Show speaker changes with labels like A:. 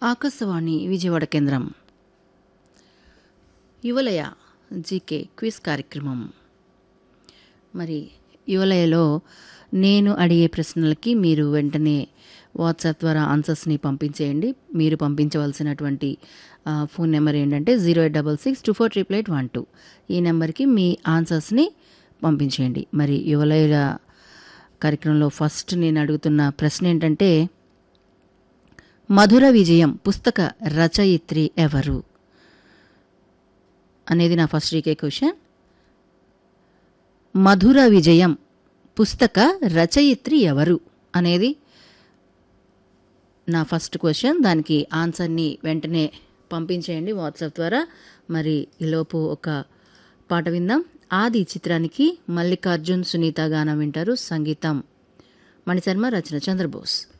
A: ఆకాశవాణి విజయవాడ కేంద్రం యువలయ GK quiz కార్యక్రమం మరి యువలయలో నేను అడిగే ప్రశ్నలకి మీరు వెంటనే వాట్సాప్ ద్వారా ఆన్సర్స్ని పంపించేయండి మీరు పంపించవలసినటువంటి ఆ, ఫోన్ నెంబర్ ఏంటంటే zero eight double six two four triple eight one two ఈ నెంబర్కి మీ ఆన్సర్స్ని పంపించేయండి మరి యువలయ కార్యక్రమంలో ఫస్ట్ నేను అడుగుతున్న ప్రశ్న ఏంటంటే మధుర విజయం పుస్తక రచయిత్రి ఎవరు అనేది నా ఫస్ట్ రీకే క్వశ్చన్ మధుర విజయం పుస్తక రచయిత్రి ఎవరు అనేది నా ఫస్ట్ క్వశ్చన్ దానికి ఆన్సర్ని వెంటనే పంపించేయండి వాట్సాప్ ద్వారా మరి ఈలోపు ఒక పాట విందాం ఆది చిత్రానికి మల్లికార్జున్ సునీత గానం వింటారు సంగీతం మణిశర్మ రచన చంద్రబోస్